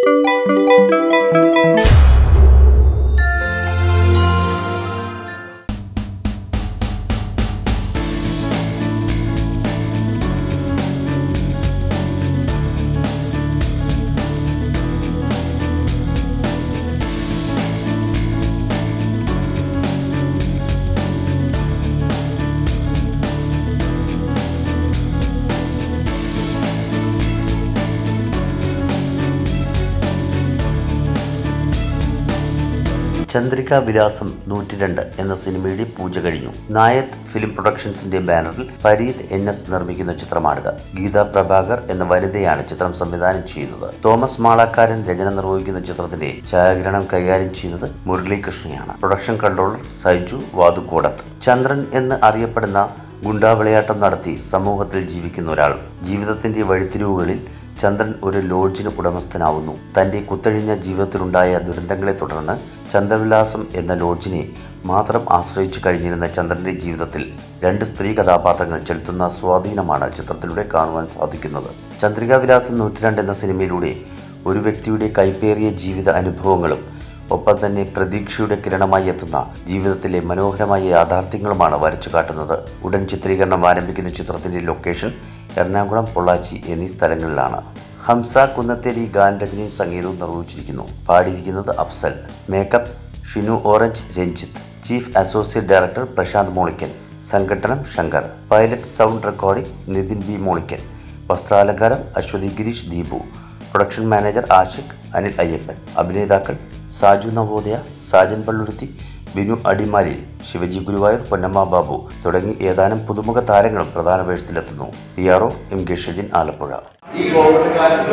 ചന്ദ്രിക വിലാസം നൂറ്റിരണ്ട് എന്ന സിനിമയുടെ പൂജ കഴിഞ്ഞു നായത്ത് ഫിലിം പ്രൊഡക്ഷൻസിന്റെ ബാനറിൽ ഫരീദ് എൻ എസ് നിർമ്മിക്കുന്ന ചിത്രമാണിത് ഗീത പ്രഭാകർ എന്ന വനിതയാണ് ചിത്രം സംവിധാനം ചെയ്യുന്നത് തോമസ് മാളാക്കാരൻ രചന നിർവഹിക്കുന്ന ചിത്രത്തിന്റെ ഛായാഗ്രഹണം കൈകാര്യം ചെയ്യുന്നത് മുരളീകൃഷ്ണയാണ് പ്രൊഡക്ഷൻ കൺട്രോളർ സൈജു വാതുക്കോടത്ത് ചന്ദ്രൻ എന്ന് അറിയപ്പെടുന്ന ഗുണ്ടാവിളയാട്ടം നടത്തി സമൂഹത്തിൽ ജീവിക്കുന്ന ഒരാൾ ജീവിതത്തിന്റെ വഴിത്തിരിവുകളിൽ ചന്ദ്രൻ ഒരു ലോഡ്ജിന് ഉടമസ്ഥനാവുന്നു തന്റെ കുത്തഴിഞ്ഞ ജീവിതത്തിലുണ്ടായ ദുരന്തങ്ങളെ തുടർന്ന് ചന്ദ്രവിലാസം എന്ന ലോഡ്ജിനെ മാത്രം ആശ്രയിച്ചു കഴിഞ്ഞിരുന്ന ചന്ദ്രന്റെ ജീവിതത്തിൽ രണ്ട് സ്ത്രീ കഥാപാത്രങ്ങൾ ചെലുത്തുന്ന സ്വാധീനമാണ് ചിത്രത്തിലൂടെ കാണുവാൻ സാധിക്കുന്നത് ചന്ദ്രികാ വിലാസം നൂറ്റിരണ്ട് എന്ന സിനിമയിലൂടെ ഒരു വ്യക്തിയുടെ കൈപ്പേറിയ ജീവിത അനുഭവങ്ങളും ഒപ്പം തന്നെ പ്രതീക്ഷയുടെ കിരണമായി എത്തുന്ന ജീവിതത്തിലെ മനോഹരമായ യാഥാർത്ഥ്യങ്ങളുമാണ് വരച്ചു കാട്ടുന്നത് ഉടൻ ചിത്രീകരണം ആരംഭിക്കുന്ന ചിത്രത്തിന്റെ ലൊക്കേഷൻ എറണാകുളം പൊള്ളാച്ചി എന്നീ സ്ഥലങ്ങളിലാണ് ഹംസ കുന്നത്തേരി ഗാനരചനയും സംഗീതവും നിർവഹിച്ചിരിക്കുന്നു പാടിയിരിക്കുന്നത് Afsal makeup Shinu orange Ranjith chief associate director Prashanth Molickan സംഘടനം Shankar pilot sound recording Nithin B Molickan വസ്ത്രാലങ്കാരം അശ്വതി ഗിരീഷ് ദീപു പ്രൊഡക്ഷൻ മാനേജർ ആഷിഖ് അനിൽ അയ്യപ്പൻ അഭിനേതാക്കൾ സാജു നവോദയ സാജൻ പള്ളുരുത്തി ബിനു അടിമാലിൽ ശിവജി ഗുരുവായൂർ പൊന്നമ്മ ബാബു തുടങ്ങി ഏതാനും പുതുമുഖ താരങ്ങളും പ്രധാന വേഷത്തിലെത്തുന്നു P R O M K Shajin Alappuzha ഈ കോവിഡ് കാലത്ത്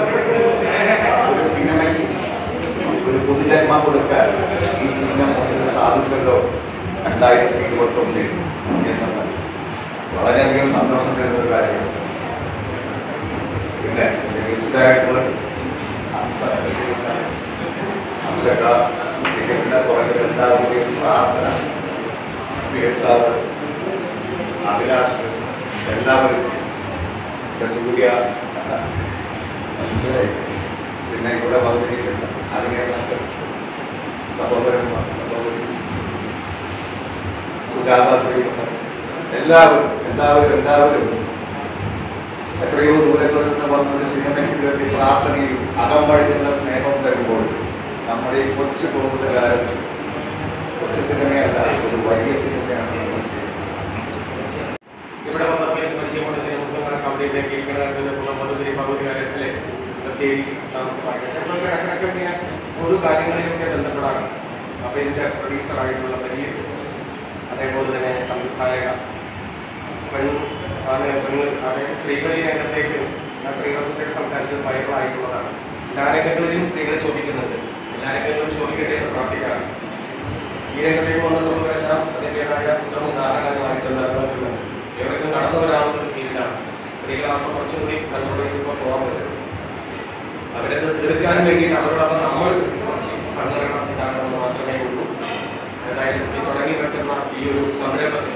ഒരു സിനിമയ്ക്ക് ഒരു പുതുജന്മം കൊടുക്കാൻ ഈ ചിഹ്നം നമുക്ക് സാധിച്ചല്ലോ രണ്ടായിരത്തി ഇരുപത്തി ഒന്നിൽ എന്നത് വളരെയധികം സന്തോഷം തരുന്ന ഒരു കാര്യമാണ് പിന്നെ രജിസ്റ്ററായിട്ടുള്ള ഹംസക്ക ടിക്കറ്റിന്റെ പുറകിൽ എല്ലാവരുടെയും പ്രാർത്ഥന സാറ് അഭിലാഷ് എല്ലാവരും എൻ്റെ സൂര്യ മനസ്സിലായി പിന്നെ ഇവിടെ വന്നിരിക്കുന്ന അഭിനേതാക്കൾ സഹോദരന്മാർ സഹോദരി സുജാത ശ്രീകുമാർ എല്ലാവരും എല്ലാവരും എല്ലാവരും എത്രയോ ദൂരങ്ങളിൽ നിന്ന് വന്നൊരു സിനിമയ്ക്ക് വേണ്ടി പ്രാർത്ഥനയും അകമ്പഴിക്കുന്ന സ്നേഹം തരുമ്പോൾ നമ്മുടെ ഈ കൊച്ചു കൂടുതലാരും കൊച്ചു സിനിമയല്ല ഒരു വലിയ സിനിമയാണ് നമ്മൾ ചെയ്യുന്നത് ഇവിടെ വന്നപ്പോൾ എനിക്ക് പരിചയമുള്ളതിന് മുഖ്യമായ കമ്പനിയിലേക്ക് ഇരിക്കണമെന്ന് മധുബരി പകുതികാരത്തിലെ പ്രത്യേക താമസമായിട്ട് അപ്പോൾ ഇടക്കിടക്ക് ഇങ്ങനെ ഓരോ കാര്യങ്ങളിലൊക്കെ ബന്ധപ്പെടാറുണ്ട് അപ്പോൾ ഇതിൻ്റെ പ്രൊഡ്യൂസറായിട്ടുള്ള വലിയ അതേപോലെ തന്നെ സംവിധായക പെൺ അത് പെണ്ണ് അതായത് സ്ത്രീകൾ ഈ രംഗത്തേക്ക് ആ സ്ത്രീകളെ കുറിച്ചൊക്കെ സംസാരിച്ചത് ഭയങ്ങളായിട്ടുള്ളതാണ് എല്ലാ രംഗങ്ങളിലും സ്ത്രീകൾ ശോഭിക്കുന്നുണ്ട് എല്ലാ രംഗങ്ങളിലും ശോഭിക്കട്ടെ എന്ന് പ്രാർത്ഥിക്കാറ് ഈ രംഗത്തേക്ക് വന്നിട്ടുള്ളവരെല്ലാം അതിൻ്റെതായ ഉത്തമ ഉദാഹരണങ്ങളായിട്ട് നിലനിൽക്കുന്നുണ്ട് എവിടേക്കും കടന്നു വരാവുന്ന ഒരു ഫീൽഡാണ് സ്ത്രീകളാകുമ്പോൾ കുറച്ചുകൂടി കൺട്രോൾ ചെയ്യുമ്പോൾ പോകാൻ പറ്റും അവരത് തീർക്കാൻ വേണ്ടിയിട്ട് അവരോടൊപ്പം നമ്മൾ കുറച്ച് സഹകരണം ഉണ്ടാകണമെന്ന് മാത്രമേ ഉള്ളൂ ഏതായാലും ഈ തുടങ്ങി വെക്കുന്ന ഈ ഒരു സംരംഭത്തിന്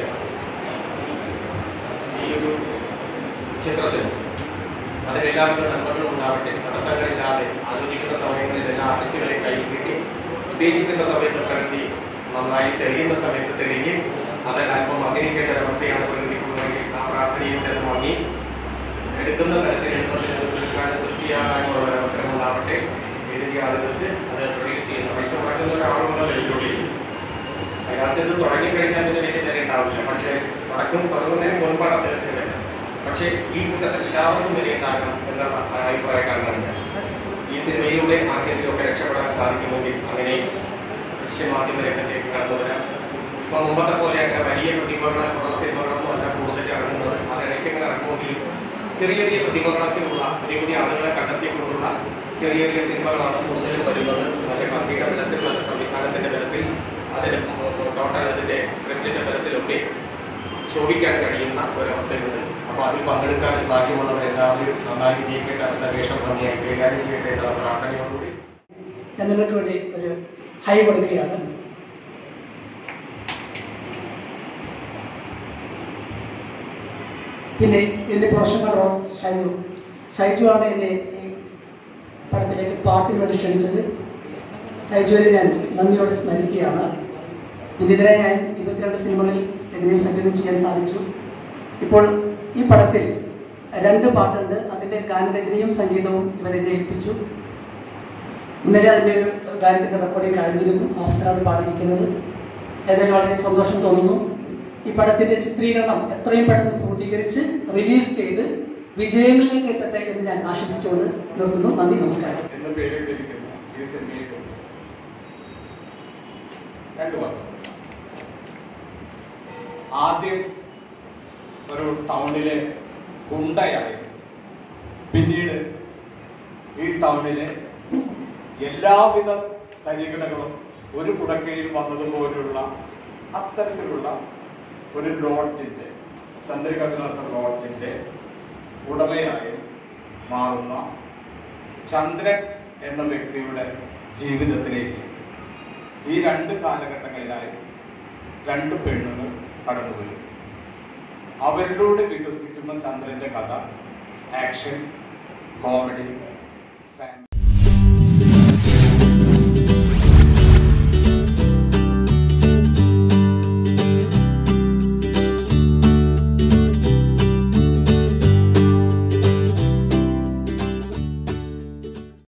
ഈ ഒരു ചിത്രത്തിന് അതിലെല്ലാവർക്കും നന്മകളും ഉണ്ടാവട്ടെ തടസ്സങ്ങളില്ലാതെ ആലോചിക്കുന്ന സമയങ്ങളിൽ എല്ലാ ആർട്ടിസ്റ്റുകളെയും കൈ കിട്ടി ഉദ്ദേശിക്കുന്ന സമയത്ത് പ്രകൃതി നന്നായി തെളിയുന്ന സമയത്ത് തെളിഞ്ഞ് അതിൽ അല്പം മകരിക്കേണ്ട ഒരവസ്ഥയാണ് പ്രകൃതിക്കുള്ളതെങ്കിൽ ആ പ്രാർത്ഥനയുടെ അത് വാങ്ങി എടുക്കുന്ന തരത്തിൽ എളുപ്പത്തിൽ അത് തീർക്കാനും തൃപ്തിയാകാനുള്ള ഒരു അവസരം ഉണ്ടാവട്ടെ എഴുതിയ ആളുകൾക്ക് അത് പ്രൊഡ്യൂസ് ചെയ്യുന്ന പൈസ മുടക്കുന്ന ഒരാളുണ്ടല്ലോ ഇതിലൂടെ അയാൾക്ക് ഇത് തുടങ്ങിക്കഴിഞ്ഞാൽ പിന്നെ വലിയ നില ഉണ്ടാവില്ല പക്ഷേ തുടക്കം തുടങ്ങുന്നതിന് മുൻപാണ് അദ്ദേഹത്തിന് വില പക്ഷേ ഈ കൂട്ടത്തിൽ എല്ലാവർക്കും വില ഉണ്ടാകണം എന്നുള്ള അഭിപ്രായക്കാരനാണ് ഞാൻ ഈ സിനിമയിലൂടെ ആർക്കെങ്കിലും ഒക്കെ രക്ഷപ്പെടാൻ സാധിക്കുമെങ്കിൽ അങ്ങനെ ദൃശ്യമാധ്യമ രംഗത്തേക്ക് കടന്നു വരാം ഇപ്പൊ മുമ്പത്തെ പോലെ അങ്ങനെ വലിയ പ്രതിഭകളെ ഉള്ള സിനിമകളൊന്നും അല്ല കൂടുതൽ ഇറങ്ങുന്നത് അതിടയ്ക്ക് ഇങ്ങനെ ഇറങ്ങുമെങ്കിലും ചെറിയ ചെറിയ പ്രതിഭകളൊക്കെയുള്ള പുതിയ പുതിയ ആളുകളെ കണ്ടെത്തിക്കൊണ്ടുള്ള ചെറിയ ചെറിയ സിനിമകളാണ് കൂടുതലും വരുന്നത് നല്ല കഥയുടെ ബലത്തിൽ നല്ല സംവിധാനത്തിന്റെ ബലത്തിൽ അതിന്റെ ടോട്ടൽ അതിന്റെ സ്ക്രിപ്റ്റിന്റെ ബലത്തിലൊക്കെ ശോഭിക്കാൻ കഴിയുന്ന ഒരവസ്ഥയുണ്ട് അപ്പോൾ അതിൽ പങ്കെടുക്കാൻ ഭാഗ്യമുള്ളവരെല്ലാവരും നന്നായി വിജയിക്കട്ടെ അവരുടെ വേഷം ഭംഗിയായി കൈകാര്യം ചെയ്യട്ടെ എന്നുള്ള പ്രാർത്ഥനയോടുകൂടി ഞാൻ നിങ്ങൾക്ക് വേണ്ടി ഒരു ഹൈ കൊടുക്കുകയാണ് പിന്നെ ഇതിൻ്റെ പ്രൊഫഷൻ കൺട്രോൾ ഷൈജു ഷൈജു ആണ് എന്നെ ഈ പടത്തിലേക്ക് പാട്ടിന് വേണ്ടി ക്ഷണിച്ചത് സൈജുവിനെ ഞാൻ നന്ദിയോടെ സ്മരിക്കുകയാണ് ഇതിനെതിരെ ഞാൻ ഇരുപത്തിരണ്ട് സിനിമകളിൽ രചനയും സംഗീതം ചെയ്യാൻ സാധിച്ചു ഇപ്പോൾ ഈ പടത്തിൽ രണ്ട് പാട്ടുണ്ട് അതിൻ്റെ ഗാനരചനയും സംഗീതവും ഇവരെന്നെ ഏൽപ്പിച്ചു ഇന്നലെ അതിൻ്റെ ഒരു ഗാനത്തിൻ്റെ റെക്കോർഡിംഗ് കഴിഞ്ഞിരുന്നു അവസരമാണ് പാടിയിരിക്കുന്നത് ഏതായാലും വളരെ സന്തോഷം തോന്നുന്നു ഈ പടത്തിൻ്റെ ചിത്രീകരണം എത്രയും പെട്ടെന്ന് പൂർത്തീകരിച്ച് റിലീസ് ചെയ്ത് വിജയങ്ങളിലേക്ക് എത്തട്ടെ എന്ന് ഞാൻ ആശംസിച്ചുകൊണ്ട് നിർത്തുന്നു നന്ദി നമസ്കാരം എന്ന് പേരിട്ടിരിക്കുന്ന ഈ സിനിമയെ കുറിച്ച് രണ്ടു വാക്ക് ആദ്യം ഒരു ടൗണിലെ ഗുണ്ടയായി പിന്നീട് ഈ ടൗണിലെ എല്ലാവിധ തരികിടകളും ഒരു കുടക്കയിൽ വന്നതുപോലുള്ള അത്തരത്തിലുള്ള ഒരു ലോഡ്ജിന്റെ ചന്ദ്രിക വിലാസ ലോഡ്ജിന്റെ ഉടമയായും മാറുന്ന ചന്ദ്രൻ എന്ന വ്യക്തിയുടെ ജീവിതത്തിലേക്ക് ഈ രണ്ട് കാലഘട്ടങ്ങളിലായി രണ്ട് പെണ്ണുങ്ങൾ കടന്നു വരും അവരിലൂടെ വികസിക്കുന്ന ചന്ദ്രന്റെ കഥ ആക്ഷൻ കോമഡി ഫാമിലി